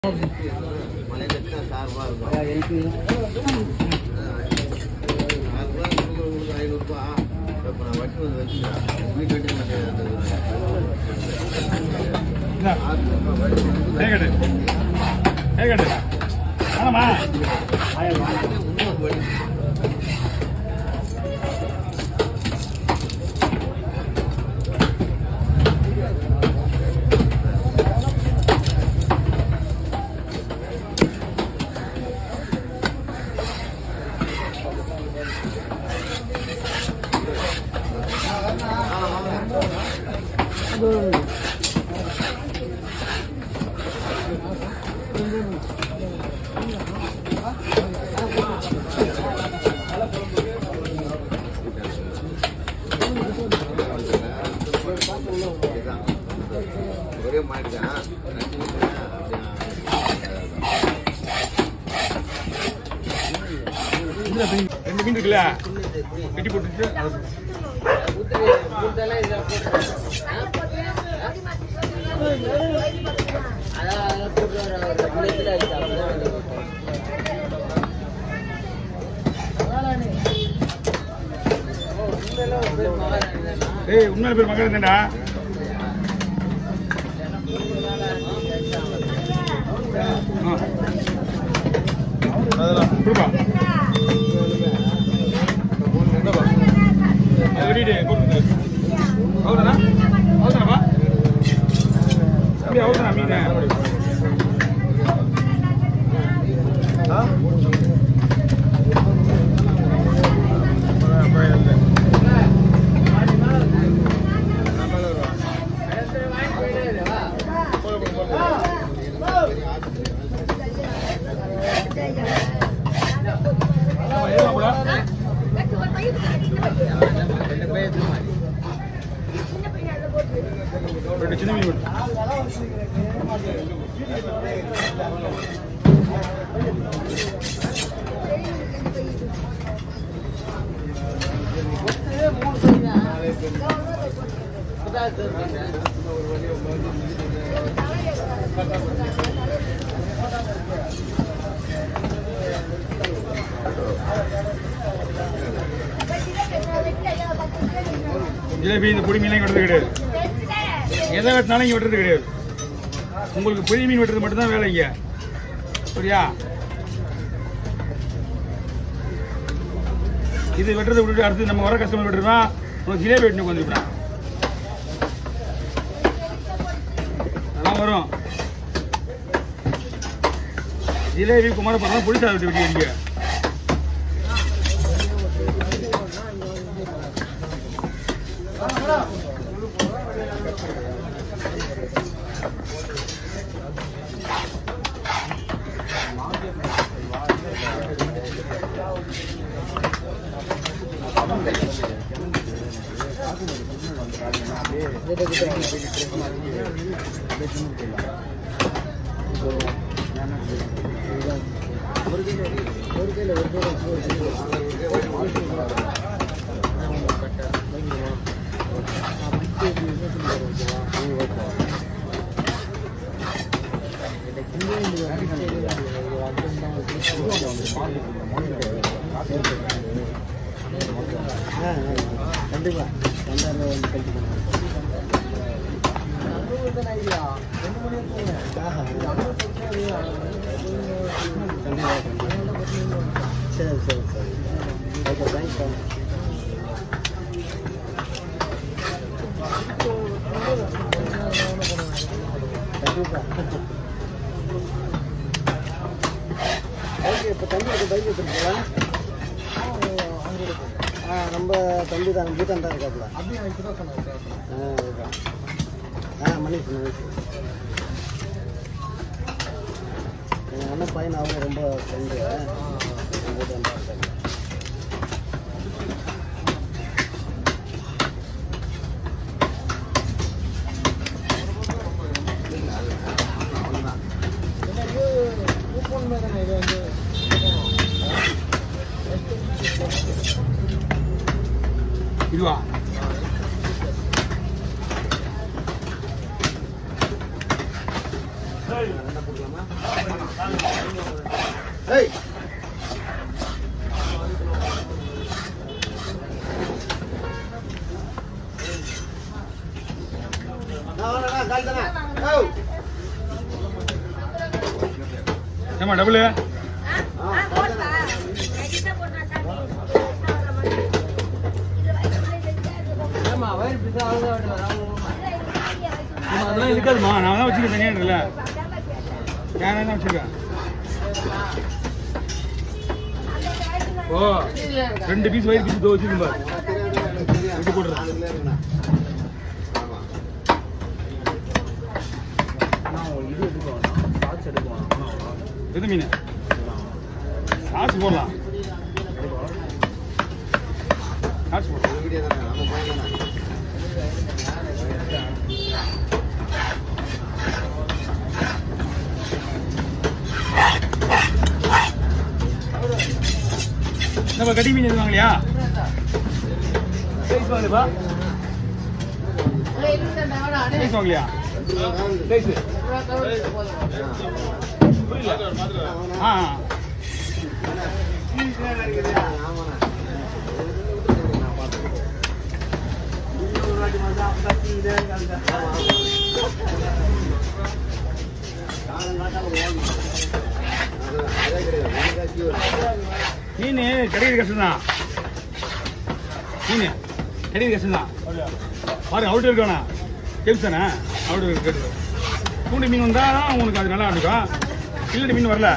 ಹೇಗಡೆ ಹೇಗಡೆ ಹಣಮ್ಮ ஒரே மாதிரி தான் இதுல ரெண்டு ரெண்டு மீன் இருக்குல்ல வெட்டி போட்டுட்டு அது ஏய் உண்மையில பேர் மகன் தான்டா கொடுப்பா அது வெட்டிட்டு போட்டு அவ்வளோதானா அவ்வளோதானப்பா தம்பி அவ்வளோதானா மீன் ஏமா கூட ரெண்டு சின்ன மீன் போட்டு ஜிலேபி இந்த பொடி மீன்லாம் வெட்டுறது கிடையாது எதை வெட்டினாலும் இங்கே வெட்டுறது கிடையாது உங்களுக்கு பொடி மீன் வெட்டுறது மட்டும்தான் வேலை இங்க சரியா இது வெட்டுறதை விட்டுட்டு அடுத்து நம்ம வர கஸ்டமர் வெட்டுறோம்னா உனக்கு ஜிலேபி வெட்டினு வந்துவிட்டான் அதெல்லாம் வரும் ஜிலேபி குமாரப்படம் பொடி சாதம் வெட்டி வெட்டி கண்டிப்பா வந்தாலும் வந்து கண்டிப்பா சரி சரி சரி ஓகே தேங்க்ஸ் கண்டிப்பா ஓகே இப்போ தம்பி அது பைக் வச்சுருக்கீங்களா ஆ நம்ம தம்பி தான் பூத்தான் தான் இருக்காப்புல ஆ இருக்கான் ஆ மணிஷ் மணிஷ் எங்கள் அண்ணன் பையன் அவங்க ரொம்ப ஃப்ரெண்டு பூத்தான் தான் இருக்காங்க இதுவா என்ன கொடுக்கலாமா ஏய் நான் வரேன்டா, கால் தானே. ஏய். ஏமா டபுள் அதெல்லாம் இருக்காதுமா நான் தான் வச்சுருக்கேன் தனியாக இருக்குல்ல நான் தான் வச்சுருக்கேன் ஓ ரெண்டு பீஸ் வயிறு பீஸ் தோ வச்சுருக்கேன் பாரு இது போடுறேன் அதுக்குள்ளே இருக்குண்ணா. ஆமா. எது மீன் காசு போடலாம் காசு போடலாம் ஒரு வீடியோ தானே, நம்ம பையன் தானே. நம்ம கட்டி மீன் எதுவும் வாங்கலையா சைஸ் வாங்கலையா சைஸ் வாங்கலையா சைஸ் ஆ ஆ. ஆமாண்ணா. நான் பார்த்துக்கிறேன். இன்னொரு வாட்டி வந்தா அப்பதான் இதே காலத்தை. காலம் காட்டாம ஓடணும். அது- அதே கிடையாது. எனக்கு அக்கி வரும். மீன் கிடைக்கிறது கஷ்டம் தான் மீன் கிடைக்கிறது கஷ்டம் தான் பாரு அவுட் இருக்கானா கேள்வி தானே அவுட் இருக்கு தூண்டி மீன் வந்தா தான் உனக்கு அது நல்லா இருக்கும் இல்லடி மீன் வரல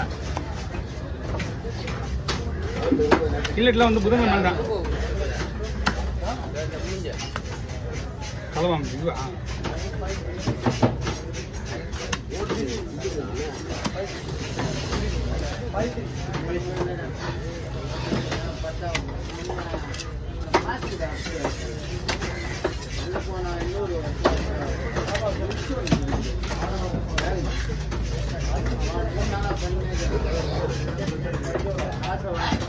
இல்லட்டில் வந்து புதன் நாள் தான் கலவாம் இதுவா ஆ